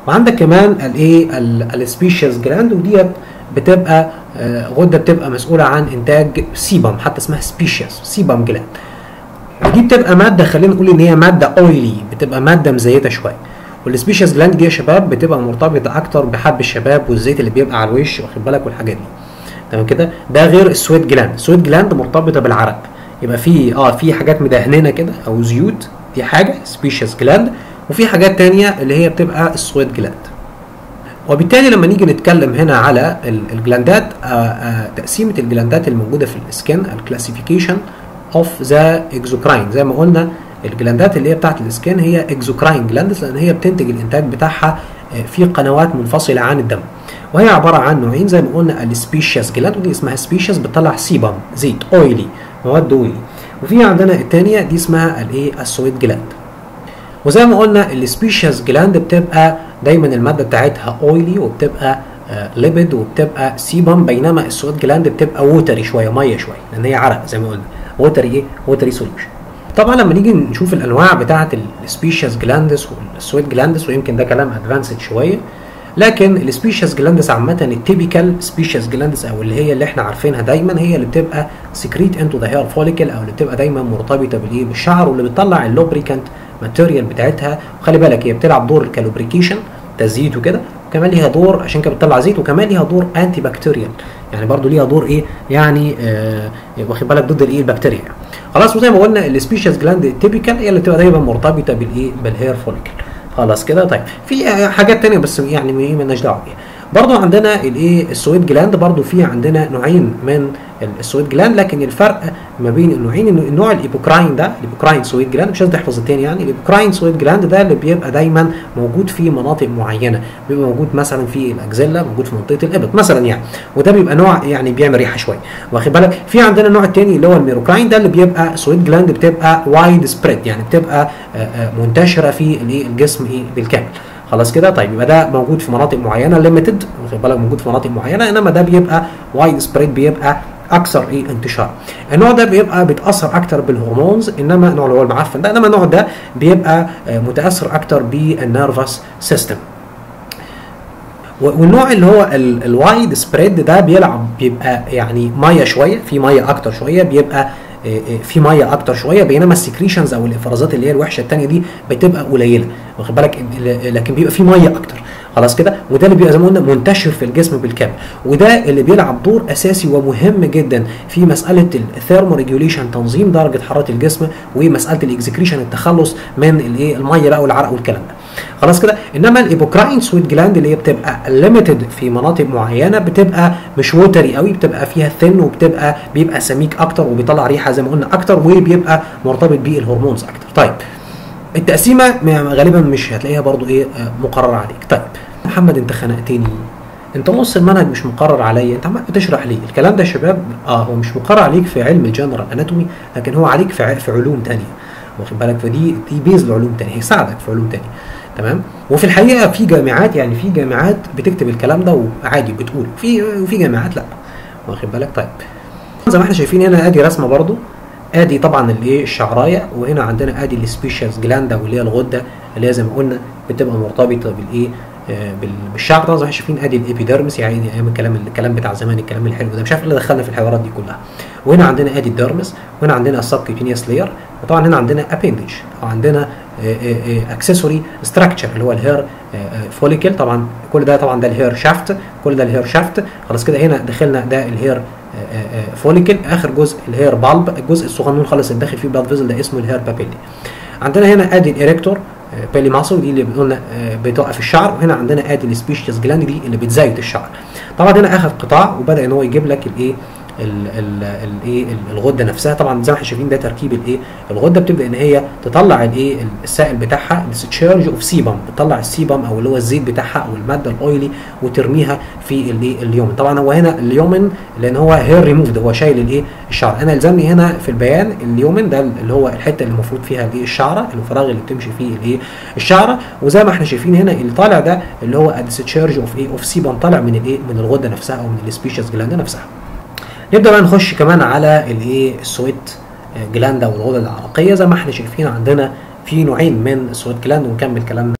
وعندك كمان الايه السبيشيز جلاند وديت بتبقى آه، غده بتبقى مسؤوله عن انتاج سيبم حتى اسمها سبيشيز سيبم جلاند دي بتبقى ماده خلينا نقول ان هي ماده اويلي بتبقى ماده مزيته شويه والسبيشيز جلاند دي يا شباب بتبقى مرتبطه اكتر بحب الشباب والزيت اللي بيبقى على الوش واخد بالك والحاجات دي تمام كده ده غير السويت جلاند السويت جلاند مرتبطه بالعرق يبقى في اه في حاجات مدهننه كده او زيوت دي حاجه سبيشيز جلاند وفي حاجات تانية اللي هي بتبقى السويت جلاند وبالتالي لما نيجي نتكلم هنا على ال- الجلاندات آه، آه، تقسيمه الجلاندات الموجوده في السكن الكلاسيفيكيشن اوف ذا اكزوكراين زي ما قلنا الجلاندات اللي هي بتاعت السكن هي اكزوكراين جلاندز لان هي بتنتج الانتاج بتاعها آه، في قنوات منفصله عن الدم وهي عباره عن نوعين زي ما قلنا السبيشيز جلاند ودي اسمها سبيشيز بتطلع سيبم زيت اويلي مواد اويلي وفي عندنا الثانيه دي اسمها الايه السويت جلاند وزي ما قلنا السبيشيز جلاند بتبقى دايما الماده بتاعتها اويلي وبتبقى ليبيد وبتبقى سيبم بينما السويت جلاند بتبقى ووتري شويه ميه شويه لان هي عرق زي ما قلنا ووتري ايه ووتري سوليوشن طبعا لما نيجي نشوف الانواع بتاعه السبيشيز جلاندس والسويت جلاندس ويمكن ده كلام ادفانسد شويه لكن السبيشيز جلاندس عامه التيبيكال سبيشيز جلاندس او اللي هي اللي احنا عارفينها دايما هي اللي بتبقى سكريت انتو ذا هير فوليكل او اللي بتبقى دايما مرتبطه بالايه بالشعر واللي بتطلع اللوبريكانت ماتيريال بتاعتها وخلي بالك هي بتلعب دور الكالوبريكيشن تزييت وكده وكمان ليها دور عشان كده بتطلع زيت وكمان ليها دور انتي بكتيريال يعني برضو ليها دور ايه يعني آه واخد بالك ضد الايه البكتيريا يعني. خلاص وزي ما قلنا السبيشيز جلاند التيبيكال هي اللي بتبقى دايما مرتبطه بالايه بالهير فوليكل خلاص كده طيب في حاجات تانية بس يعني ايه مالناش دعوه بيها برضو عندنا الايه السويت جلاند برضو في عندنا نوعين من السويت جلاند لكن الفرق ما بين النوعين انه النوع الايبوكراين ده الايبوكراين سويت جلاند مش لازم تحفظ التاني يعني الايبوكراين سويت جلاند ده اللي بيبقى دايما موجود في مناطق معينه بيبقى موجود مثلا في الاكزيلا موجود في منطقه الابط مثلا يعني وده بيبقى نوع يعني بيعمل ريحه شويه واخد بالك في عندنا النوع التاني اللي هو الميروكراين ده اللي بيبقى سويت جلاند بتبقى وايد سبريد يعني بتبقى منتشره في الجسم ايه بالكامل خلاص كده طيب يبقى ده موجود في مناطق معينه ليميتد واخد بالك موجود في مناطق معينه انما ده بيبقى وايد سبريد بيبقى اكثر ايه انتشار النوع ده بيبقى بيتاثر اكتر بالهرمونز انما النوع اللي هو المعفن ده انما النوع ده بيبقى متاثر اكتر بالنيرفس سيستم والنوع اللي هو الوايد سبريد ده بيلعب بيبقى يعني ميه شويه في ميه اكتر شويه بيبقى في ميه اكتر شويه بينما السكريشنز او الافرازات اللي هي الوحشه الثانيه دي بتبقى قليله واخد بالك لكن بيبقى في ميه اكتر خلاص كده وده اللي بيبقى زي ما قلنا منتشر في الجسم بالكامل وده اللي بيلعب دور اساسي ومهم جدا في مساله الثيرمو ريجوليشن تنظيم درجه حراره الجسم ومساله الاكزكريشن التخلص من الايه الميه بقى والعرق والكلام ده خلاص كده انما الايبوكراين سويت جلاند اللي هي بتبقى ليميتد في مناطق معينه بتبقى مش ووتري قوي بتبقى فيها ثن وبتبقى بيبقى سميك اكتر وبيطلع ريحه زي ما قلنا اكتر وبيبقى مرتبط بالهرمونز اكتر طيب التقسيمه غالبا مش هتلاقيها برضو ايه مقرره عليك طيب محمد انت خنقتني انت نص المنهج مش مقرر عليا انت عمال بتشرح لي الكلام ده يا شباب اه هو مش مقرر عليك في علم الجنرال اناتومي لكن هو عليك في في علوم ثانيه واخد بالك فدي دي بيز لعلوم ثانيه هيساعدك في علوم ثانيه تمام وفي الحقيقه في جامعات يعني في جامعات بتكتب الكلام ده وعادي بتقول في وفي جامعات لا واخد بالك طيب زي ما احنا شايفين هنا ادي رسمه برضو ادي طبعا الايه الشعرايه وهنا عندنا ادي السبيشيز جلاندا واللي هي الغده اللي هي زي ما قلنا بتبقى مرتبطه بالايه بالشعر طبعا زي ما احنا شايفين ادي الابيديرمس يعني ايام الكلام الكلام بتاع زمان الكلام الحلو ده مش عارف اللي دخلنا في الحوارات دي كلها وهنا عندنا ادي الديرمس وهنا عندنا السبكيوتينيوس لاير وطبعا هنا عندنا ابندج وعندنا اكسسوري ستراكشر اللي هو الهير فوليكل طبعا كل ده طبعا ده الهير شافت كل ده الهير شافت خلاص كده هنا دخلنا ده الهير فوليكل اخر جزء الهير بالب الجزء الصغنون خالص اللي داخل فيه بلاد فيزل ده اسمه الهير بابيلي عندنا هنا ادي الاريكتور بيلي ماسل دي اللي قلنا بتوقف الشعر وهنا عندنا ادي السبيشيز جلاند دي اللي بتزايد الشعر طبعا هنا اخذ قطاع وبدا ان هو يجيب لك الايه الايه الغده نفسها طبعا زي ما احنا شايفين ده تركيب الايه الغده بتبدا ان هي تطلع الايه السائل بتاعها ديسشارج اوف سيبم بتطلع السيبم او اللي هو الزيت بتاعها او الماده الاويلي وترميها في الايه اليومن طبعا هو هنا اليومن لان هو هير ريموفد هو شايل الايه الشعر انا الزمني هنا في البيان اليومن ده اللي هو الحته اللي المفروض فيها الايه الشعره الفراغ اللي بتمشي فيه الايه الشعره وزي ما احنا شايفين هنا اللي طالع ده اللي هو ديسشارج اوف ايه اوف سيبم طالع من الايه من الغده نفسها او من السبيشيز جلاند نفسها نبدا بقى نخش كمان على الايه السويت جلاند او الغدد العرقيه زي ما احنا شايفين عندنا في نوعين من السويت جلاند ونكمل كلامنا